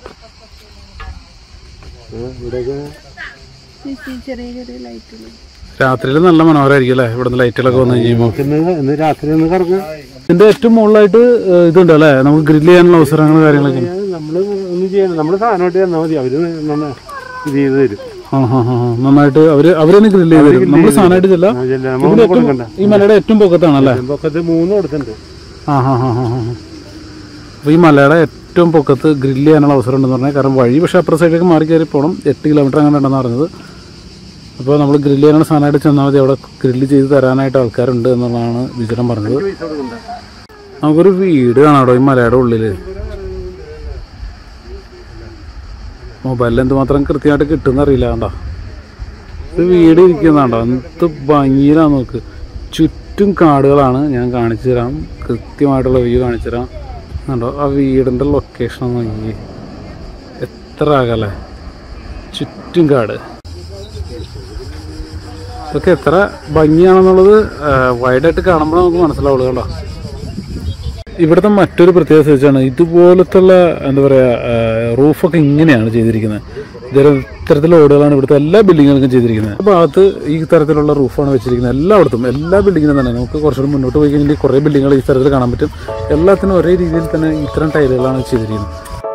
ഇവിടെയൊക്കെ ഈ ഈ ചെറിയ ചെറിയ ലൈറ്റുകൾ രാത്രിയിൽ നല്ല മനോഹരമായിരിക്കും അല്ലേ ഇവിടുന്ന് ലൈറ്റുകളൊക്കെ വന്നു കഴിയുമ്പോൾ ഇന്ന് ഇന്ന് രാത്രി ഒന്ന് കറങ്ങാം ഇതിൻ്റെ ഏറ്റവും മുകളിലായിട്ട് ഏ, ഇതുണ്ട് അല്ലേ നമുക്ക് ഗ്രില്ല് ചെയ്യാനുള്ള അവസരങ്ങൾ കാര്യങ്ങളൊക്കെ ഉണ്ട്. നമ്മൾ ഒന്നും ചെയ്യണം നമ്മൾ സാധനമായിട്ട് തന്നാൽ മതി അവര് നന്നാ ഇത് ചെയ്ത് തരും ആ ഹാ ഹാ നന്നായിട്ട് അവര് അവരെന്നെ ഗ്രില്ല് ചെയ്ത് തരും നമ്മൾ സാധനമായിട്ട് ചെല്ലാം ആ, ചെല്ലാം. ഇവിടെ നമ്മളൊന്നും ഏറ്റവും കൊടുക്കണ്ട ഈ മലയുടെ ഏറ്റവും പൊക്കത്താണല്ലേ പൊക്കത്ത് മൂന്ന് കൊടുത്തിട്ടുണ്ട് ആ ഹാ ഹാ ഹാ ഹാ അപ്പോൾ ഈ മലയുടെ ഏറ്റവും പൊക്കത്ത് ഗ്രില്ല് ചെയ്യാനുള്ള അവസരം ഉണ്ടെന്ന് പറഞ്ഞാൽ കാരണം വഴി പക്ഷേ അപ്പുറ സൈഡിലേക്ക് മാറി കയറി പോകണം എട്ട് കിലോമീറ്റർ അങ്ങനെ ഉണ്ടെന്ന് പറഞ്ഞത് അപ്പോൾ നമ്മൾ ഗ്രില്ല് ചെയ്യാനുള്ള സാധനമായിട്ട് ചെന്നാൽ മതി അവിടെ ഗ്രില്ല് ചെയ്ത് തരാനായിട്ട് ആൾക്കാരുണ്ട് എന്നുള്ളതാണ് വിചാരം പറഞ്ഞത് പൈസ കൊടുക്കണ്ട നമുക്കൊരു വീട് കാണാം അവിടെ ഈ മലയുടെ ഉള്ളിൽ മൊബൈലിൽ എന്തുമാത്രം കൃത്യമായിട്ട് കിട്ടുന്ന അറിയില്ല കണ്ടോ ഇത് വീട് ഇരിക്കുന്നതാണ്ടോ എന്ത് ഭംഗിയിലാ നോക്ക് ചുറ്റും ചുറ്റും കാടുകളാണ് ഞാൻ കാണിച്ചു തരാം കൃത്യമായിട്ടുള്ള വ്യൂ കാണിച്ചു തരാം കണ്ടോ ആ വീടിൻ്റെ ലൊക്കേഷൻ നോക്കി എത്ര അകലെ ചുറ്റും കാട് ഇതൊക്കെ എത്ര ഭംഗിയാണെന്നുള്ളത് വൈഡായിട്ട് കാണുമ്പോൾ നമുക്ക് മനസ്സിലാവുള്ളൂ കേട്ടോ ഇവിടുത്തെ മറ്റൊരു പ്രത്യേകത വെച്ചാണ് ഇതുപോലത്തുള്ള എന്താ പറയുക റൂഫൊക്കെ ഇങ്ങനെയാണ് ചെയ്തിരിക്കുന്നത് ഇതരം ഇത്തരത്തിലുള്ള ഓടുകളാണ് ഇവിടുത്തെ എല്ലാ ബിൽഡിങ്ങുകൾക്കും ചെയ്തിരിക്കുന്നത് ആ ഭാഗത്ത് ഈ തരത്തിലുള്ള റൂഫാണ് വെച്ചിരിക്കുന്നത് എല്ലായിടത്തും എല്ലാ ബിൽഡിങ്ങിനും തന്നെ നമുക്ക് കുറച്ചുകൂടി മുന്നോട്ട് പോയി കഴിഞ്ഞാൽ കുറേ ബിൽഡിങ്ങുകൾ ഈ തരത്തിൽ കാണാൻ പറ്റും എല്ലാത്തിനും ഒരേ രീതിയിൽ തന്നെ ഇത്തരം ടൈലുകളാണ് ചെയ്തിരിക്കുന്നത്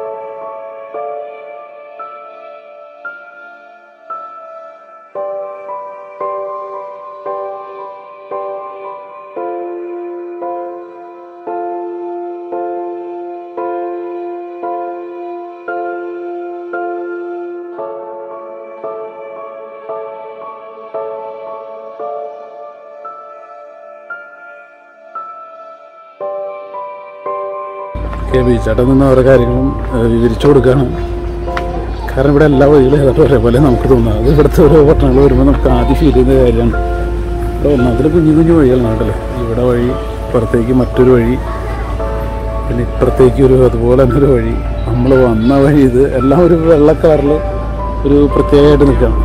കെ ബി ചേട്ടൻ നിന്ന് ഓരോ കാര്യങ്ങളും ഏഹ്, വിവരിച്ചു കൊടുക്കുകയാണ് കാരണം ഇവിടെ എല്ലാ വഴികളും ഏതാണ്ട് ഒരേപോലെ നമുക്ക് തോന്നുന്നത് അത് ഇവിടുത്തെ ഓരോ പട്ടണങ്ങൾ വരുമ്പോൾ നമുക്ക് ആദ്യം ഫീൽ ചെയ്യുന്ന കാര്യമാണ് ഇവിടെ ഒന്നാമതിൽ കുഞ്ഞു കുഞ്ഞു വഴികളാണ് കേട്ടല്ലേ ഇവിടെ വഴി ഇപ്പുറത്തേക്ക് മറ്റൊരു വഴി പിന്നെ ഇപ്പുറത്തേക്ക് ഒരു അതുപോലെ തന്നെ ഒരു വഴി നമ്മൾ വന്ന വഴി ഇത് എല്ലാം ഒരു വെള്ള കളറിൽ ഒരു പ്രത്യേകമായിട്ട് നിൽക്കണം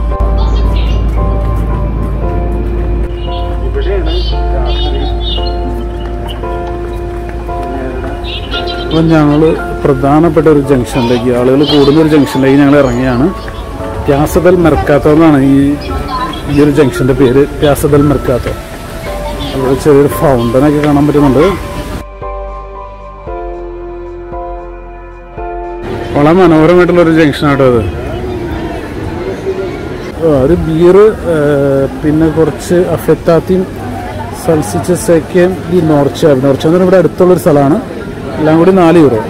അപ്പം ഞങ്ങൾ പ്രധാനപ്പെട്ട ഒരു ജംഗ്ഷനിലേക്ക് ആളുകൾ കൂടുന്ന ഒരു ജംഗ്ഷനിലേക്ക് ഞങ്ങൾ ഇറങ്ങിയാണ് പ്യാസദൽ മെർക്കാത്തോ എന്നാണ് ഈ ഈ ഒരു ജംഗ്ഷൻ്റെ പേര് പ്യാസദൽ മെർക്കാത്തോ അവിടെ ചെറിയൊരു ഫൗണ്ടനൊക്കെ കാണാൻ പറ്റുന്നുണ്ട് വളരെ മനോഹരമായിട്ടുള്ള ഒരു ജംഗ്ഷനാട്ടോ അത് ആ, ഒരു ബീറ് പിന്നെ കുറച്ച് അഫെത്താത്തിയും സൽസിച്ച സെക്കയും ഈ നോർച്ച നോർച്ച എന്ന് പറഞ്ഞാൽ ഇവിടെ അടുത്തുള്ളൊരു സ്ഥലമാണ് എല്ലാം കൂടി നാല് യൂറോ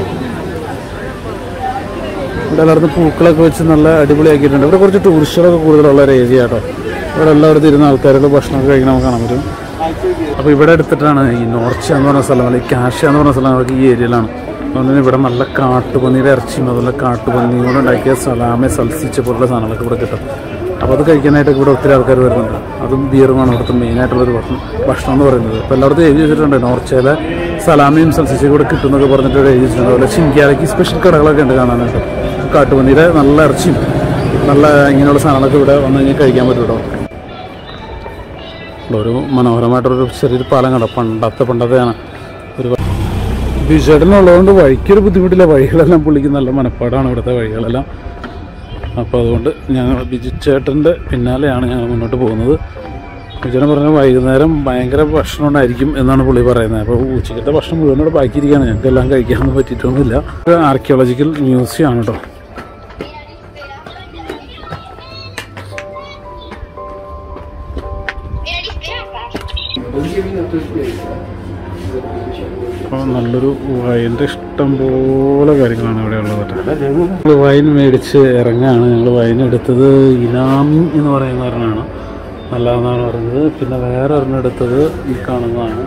ഇവിടെ എല്ലായിടത്തും പൂക്കളൊക്കെ വെച്ച് നല്ല അടിപൊളിയാക്കിയിട്ടുണ്ട് ഇവിടെ കുറച്ച് ടൂറിസ്റ്റുകളൊക്കെ കൂടുതലുള്ള ഒരു ഏരിയ കേട്ടോ ഇവിടെ എല്ലായിടത്തും ഇരുന്ന ആൾക്കാരുടെ ഭക്ഷണമൊക്കെ കഴിക്കണം നമുക്ക് കാണാൻ പറ്റും അപ്പോൾ ഇവിടെ എടുത്തിട്ടാണ് ഈ നോർച്ച എന്ന് പറഞ്ഞ സ്ഥലം അല്ലെങ്കിൽ കാശ എന്ന് പറഞ്ഞ സ്ഥലങ്ങളൊക്കെ ഈ ഏരിയയിലാണ് അതുകൊണ്ട് തന്നെ ഇവിടെ നല്ല കാട്ടുപന്നിയുടെ ഇറച്ചിയും അതുപോലെ കാട്ടുപന്നി കൊണ്ട് ഉണ്ടാക്കിയ സലാമെ സൽസിച്ച പോലുള്ള സാധനങ്ങളൊക്കെ ഇവിടെ കിട്ടും അപ്പോൾ അത് കഴിക്കാനായിട്ട് ഇവിടെ ഒത്തിരി ആൾക്കാർ വരുന്നുണ്ട് അതും ബിയറുമാണ് ഇവിടുത്തെ മെയിനായിട്ടുള്ളൊരു ഭക്ഷണം ഭക്ഷണം എന്ന് പറയുന്നത് ഇപ്പോൾ എല്ലായിടത്തും എഴുതി വെച്ചിട്ടുണ്ട് നോർച്ചയിലെ സലാമയും സൽസിച്ചയും കൂടെ കിട്ടുന്നൊക്കെ പറഞ്ഞിട്ട് ഇവിടെ എഴുതി വെച്ചിട്ടുണ്ട് അതുപോലെ ചിങ്കിയാലയ്ക്ക് സ്പെഷ്യൽ കടകളൊക്കെ ഉണ്ട് കാണാനായിട്ട് കാട്ടുപന്നിയുടെ നല്ല ഇറച്ചിയും നല്ല ഇങ്ങനെയുള്ള സാധനങ്ങളൊക്കെ ഇവിടെ വന്നു കഴിഞ്ഞാൽ കഴിക്കാൻ പറ്റും കേട്ടോ ഇവിടെ ഒരു മനോഹരമായിട്ടൊരു ചെറിയൊരു പാലം കണ്ടോ പണ്ടത്തെ പണ്ടത്തെയാണ് ഒരു ബിജേട്ടനുള്ളതുകൊണ്ട് വഴിക്കൊരു ബുദ്ധിമുട്ടില്ല വഴികളെല്ലാം പുള്ളിക്ക് നല്ല മനപ്പാടാണ് ഇവിടുത്തെ വഴികളെല്ലാം അപ്പോൾ അതുകൊണ്ട് ഞങ്ങൾ ബിജു ചേട്ടൻ്റെ പിന്നാലെയാണ് ഞങ്ങൾ മുന്നോട്ട് പോകുന്നത് ബിജുചേട്ടൻ പറഞ്ഞ വൈകുന്നേരം ഭയങ്കര ഭക്ഷണം ഉണ്ടായിരിക്കും എന്നാണ് പുള്ളി പറയുന്നത് അപ്പോൾ ഉച്ചക്കത്തെ ഭക്ഷണം മുഴുവനോട് ബാക്കിയിരിക്കുകയാണ് ഞങ്ങൾക്ക് എല്ലാം കഴിക്കാനൊന്നും പറ്റിയിട്ടൊന്നുമില്ല ഒരു ആർക്കിയോളജിക്കൽ മ്യൂസിയം ആണ് കേട്ടോ അപ്പോൾ നല്ലൊരു വൈൻ്റെ ഇഷ്ടം പോലെ കാര്യങ്ങളാണ് ഇവിടെ ഉള്ളത് ഞങ്ങൾ വൈൻ മേടിച്ച് ഇറങ്ങാണ് ഞങ്ങൾ വൈൻ എടുത്തത് ഇനാമി എന്ന് പറയുന്ന ഒരെണ്ണമാണ് നല്ലതെന്നാണ് പറഞ്ഞത് പിന്നെ വേറെ ഒരെണ്ണം എടുത്തത് ഈ കാണുന്നതാണ്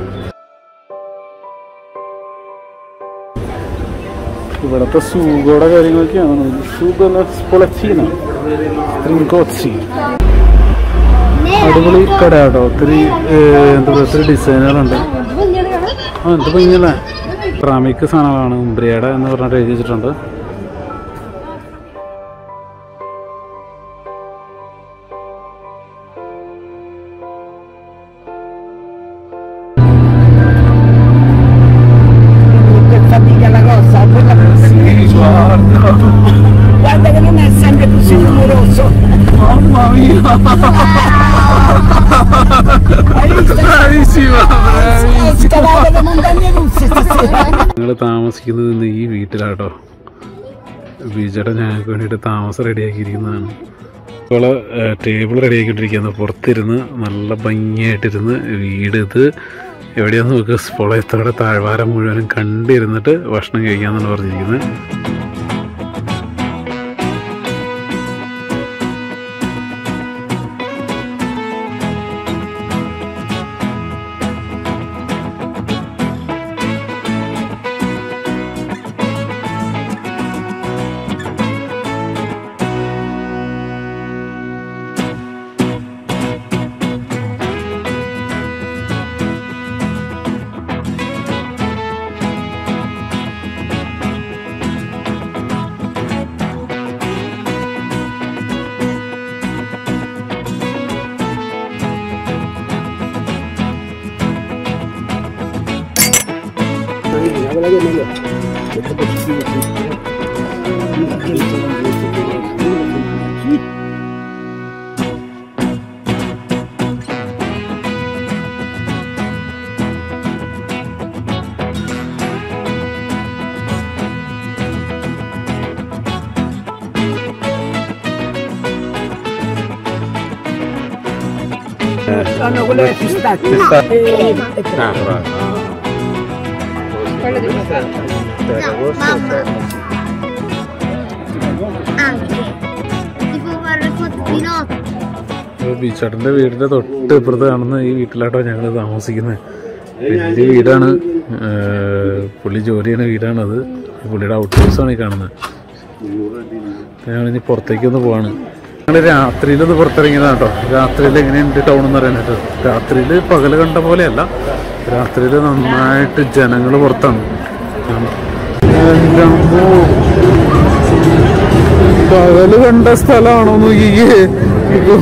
ഇവിടുത്തെ സൂഗോടെ കാര്യങ്ങളൊക്കെയാണ് സൂഗോ സ്പൊളച്ചീന ത്രിങ്കോച്ചി അടിപൊളി കട കേട്ടോ ഒത്തിരി ഏഹ്, എന്താ പറയുക ഒത്തിരി ഡിസൈനുകളുണ്ട് ആ എന്ത് ഭംഗിയല്ലേ റാമിക്ക് സാധനങ്ങളാണ് ഉംബ്രിയയുടെ എന്ന് പറഞ്ഞിട്ട് എഴുതി വെച്ചിട്ടുണ്ട് che fatica la cosa, quella Guarda che non è sempre così rumoroso. Mamma mia! Hai visto? Ho scavato le montagne russe stasera. ഞങ്ങൾ താമസിക്കുന്നത് ഇന്ന് ഈ വീട്ടിലാട്ടോ ബീജയുടെ ഞങ്ങൾക്ക് വേണ്ടിയിട്ട് താമസം റെഡിയാക്കിയിരിക്കുന്നതാണ് ഇപ്പോൾ ടേബിൾ റെഡിയാക്കിയിട്ടിരിക്കുകയാണ് പുറത്തിരുന്ന് നല്ല ഭംഗിയായിട്ടിരുന്ന് വീട് ഇത് എവിടെയാന്ന് നോക്കുക സ്പോളയത്തോടെ താഴ്വാരം മുഴുവനും കണ്ടിരുന്നിട്ട് ഭക്ഷണം കഴിക്കാമെന്നാണ് പറഞ്ഞിരിക്കുന്നത് Sono quelle che si sta. E, e quello di passaggio. Anche. Ti può fare foto di notte. ബീച്ചേട്ടൻ്റെ വീടിൻ്റെ തൊട്ട് ഇപ്പുറത്ത് കാണുന്ന ഈ വീട്ടിലാട്ടോ ഞങ്ങൾ താമസിക്കുന്നത് വലിയ വീടാണ് ഏർ പുള്ളി ജോലി ചെയ്യുന്ന വീടാണത് പുള്ളിയുടെ ഔട്ട് ഹൗസാണ് ഈ കാണുന്നത് ഞങ്ങൾ ഇനി പുറത്തേക്കൊന്ന് പോവാണ് ഞങ്ങൾ രാത്രിയിലൊന്ന് പുറത്തിറങ്ങിയതാണ് കേട്ടോ രാത്രിയിൽ എങ്ങനെയുണ്ട് ടൗൺ എന്ന് പറയാനായിട്ട് രാത്രിയിൽ പകല് കണ്ട പോലെയല്ല രാത്രിയിൽ നന്നായിട്ട് ജനങ്ങൾ പുറത്താണ് എൻ്റെ അമ്മോ. പകല് കണ്ട സ്ഥലമാണോ നോക്കിയേ ഇപ്പൊ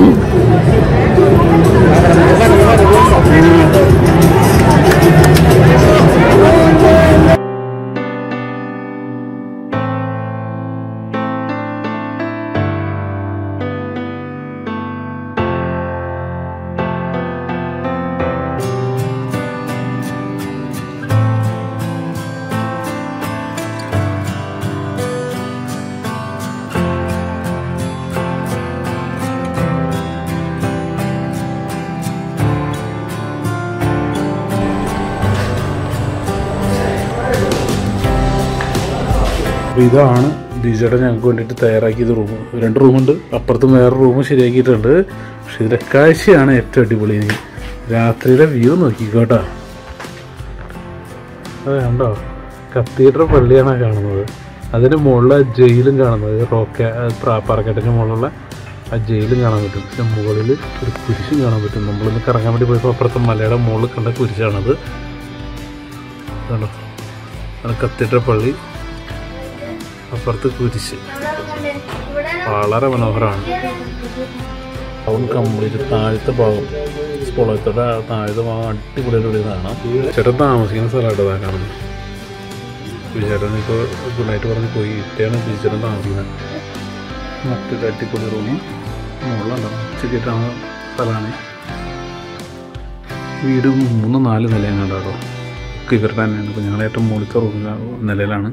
അപ്പോൾ ഇതാണ് ഡിജയുടെ ഞങ്ങൾക്ക് വേണ്ടിയിട്ട് തയ്യാറാക്കിയത് റൂം രണ്ട് റൂമുണ്ട് അപ്പുറത്തും വേറെ റൂം ശരിയാക്കിയിട്ടുണ്ട് പക്ഷെ ഇതിലെ കാഴ്ചയാണ് ഏറ്റവും അടിപൊളി എനിക്ക് രാത്രിയിലെ വ്യൂ നോക്കിക്കോട്ടോ അത് കണ്ടോ കത്തീഡ്രൽ പള്ളിയാണ് കാണുന്നത് അതിന് മുകളിൽ ജയിലും കാണുന്നത് റോക്ക പാറക്കെട്ടിൻ്റെ മുകളിലുള്ള ആ ജയിലും കാണാൻ പറ്റും പക്ഷെ മുകളിൽ ഒരു കുരിശും കാണാൻ പറ്റും നമ്മളിന്ന് കറങ്ങാൻ വേണ്ടി പോയപ്പോൾ അപ്പുറത്തെ മലയുടെ മുകളിൽ കണ്ട കുരിശാണത് കണ്ടോ അത് കത്തീഡ്രൽ പള്ളി അപ്പുറത്ത് കുരിശ് വളരെ മനോഹരമാണ് ടൗൺ കംപ്ലീറ്റ് താഴത്തെ ഭാഗം സ്പോളത്തോടെ താഴത്തെ ഭാഗം അടിപൊളിയായിട്ട് കാണാം ചേട്ടൻ താമസിക്കുന്ന സ്ഥലമായിട്ട് ഇതാ കാണുന്നത് ചേട്ടൻ ഇപ്പോൾ ഗുഡായിട്ട് പറഞ്ഞ് പോയി ഇട്ടയാണ് ചേട്ടൻ താമസിക്കുന്നത് മറ്റൊരു അടിപൊളി റൂം മുകളിലുണ്ടാവും ഉച്ചക്കിട്ടാണ് സ്ഥലമാണ് വീട് മൂന്ന് നാല് നിലയാണ് കേട്ടോ ഒക്കെ ഇവരുടെ തന്നെയാണ് ഇപ്പോൾ ഞങ്ങൾ ഏറ്റവും മുകളിലത്തെ റൂമിൽ നിലയിലാണ്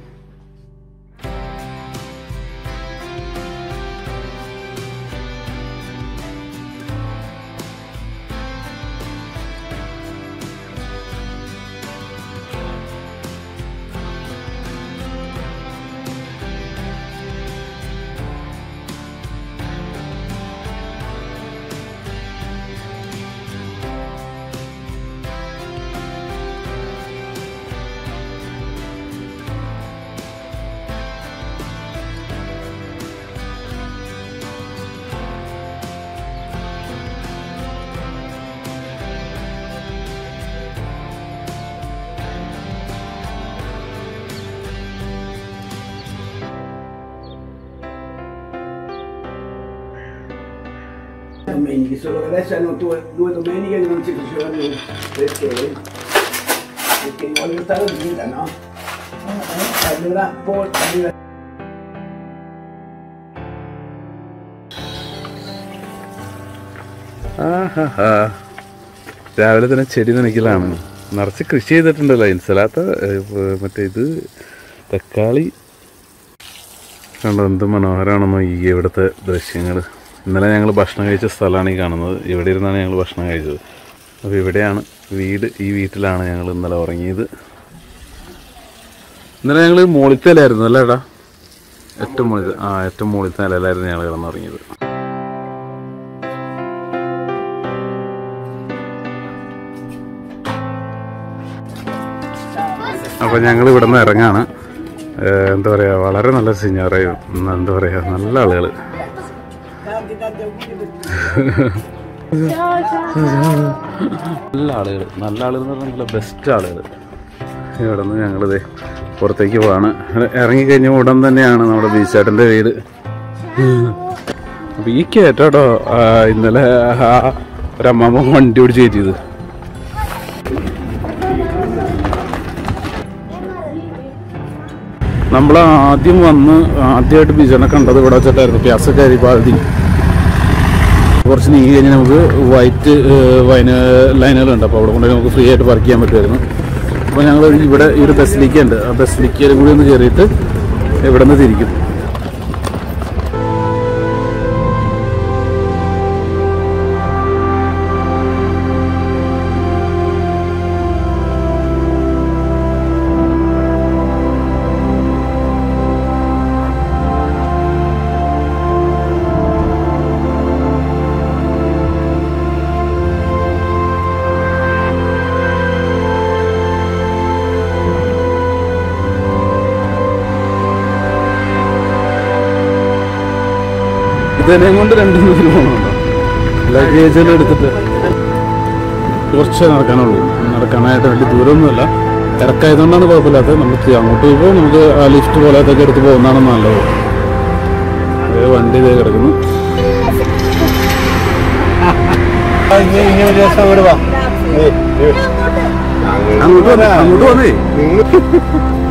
domeniche, solo che adesso hanno due, due domeniche che non si faceva più. Perché? Perché voglio stare a vita, no? Allora poi arriva ആഹാഹാ. രാവിലെ തന്നെ ചെടി നനയ്ക്കലാണ് നിറച്ച് കൃഷി ചെയ്തിട്ടുണ്ടല്ലോ ഇൻസലാത്ത ഏഹ്, മറ്റേ ഇത് തക്കാളി കണ്ടോ എന്ത് മനോഹരമാണെന്നോ ഈ ഇവിടുത്തെ ദൃശ്യങ്ങൾ ഇന്നലെ ഞങ്ങൾ ഭക്ഷണം കഴിച്ച സ്ഥലമാണ് ഈ കാണുന്നത് ഇവിടെ ഇരുന്നാണ് ഞങ്ങൾ ഭക്ഷണം കഴിച്ചത് അപ്പോൾ ഇവിടെയാണ് വീട് ഈ വീട്ടിലാണ് ഞങ്ങൾ ഇന്നലെ ഉറങ്ങിയത് ഇന്നലെ ഞങ്ങൾ മുകളിലത്തെ നിലയായിരുന്നു അല്ലേ ഏട്ടാ ഏറ്റവും മുകളിൽ ആ ഏറ്റവും മുകളിലത്തെ നിലയിലായിരുന്നു ഞങ്ങൾ കിടന്നുറങ്ങിയത് അപ്പോൾ ഞങ്ങൾ ഇവിടെ നിന്ന് ഇറങ്ങാണ് ഏഹ് എന്താ പറയുക വളരെ നല്ല സിഞ്ഞാറയും എന്താ പറയുക നല്ല ആളുകൾ tanti tanti auguri per നല്ല ആളുകൾ നല്ല ആളുകൾ എന്ന് പറഞ്ഞാൽ നല്ല ബെസ്റ്റ് ആളുകൾ ഇവിടെ നിന്ന് ഞങ്ങളിത് പുറത്തേക്ക് പോവാണ് ഇറങ്ങിക്കഴിഞ്ഞ ഉടൻ തന്നെയാണ് നമ്മുടെ ബീച്ചാട്ടിൻ്റെ വീട് അപ്പോൾ ഈ കേട്ടോ ഇന്നലെ ആ ഒരമ്മമ്മ വണ്ടി ഓടിച്ച് കയറ്റിയത് നമ്മൾ ആദ്യം വന്ന് ആദ്യമായിട്ട് ബീച്ചറിനെ കണ്ടത് ഇവിടെ വെച്ചിട്ടായിരുന്നു പ്യാസക്കാരി പാതി കുറച്ച് നീങ്ങി കഴിഞ്ഞാൽ നമുക്ക് വൈറ്റ് വൈന ലൈനുകളുണ്ട് അപ്പോൾ അവിടെ കൊണ്ടുപോയി നമുക്ക് ഫ്രീ ആയിട്ട് പാർക്ക് ചെയ്യാൻ പറ്റുമായിരുന്നു അപ്പോൾ ഞങ്ങൾ ഇവിടെ ഈ ഒരു ബസ്സിലേക്ക് ഉണ്ട് ആ ബസ്സിലേക്ക് കൂടി ഒന്ന് കയറിയിട്ട് ഇവിടെ നിന്ന് തിരിക്കും ഇതിനെയും കൊണ്ട് രണ്ടു മൂന്ന് പോകുന്നുണ്ടോ ലഗേജെല്ലാം എടുത്തിട്ട് കുറച്ച് നടക്കാനുള്ളൂ നടക്കാനായിട്ട് വലിയ ദൂരമൊന്നുമല്ല ഇറക്കായതുകൊണ്ടാണ് കുഴപ്പമില്ലാത്തത് നമ്മൾ തി- അങ്ങോട്ട് പോകുമ്പോൾ നമുക്ക് ആ ലിഫ്റ്റ് പോലത്തൊക്കെ എടുത്ത് പോകുന്നതാണ് നല്ലത് ദേ വണ്ടി ഇതേ കിടക്കുന്നു അങ്ങോട്ട് വന്നേ അങ്ങോട്ട് വന്നേ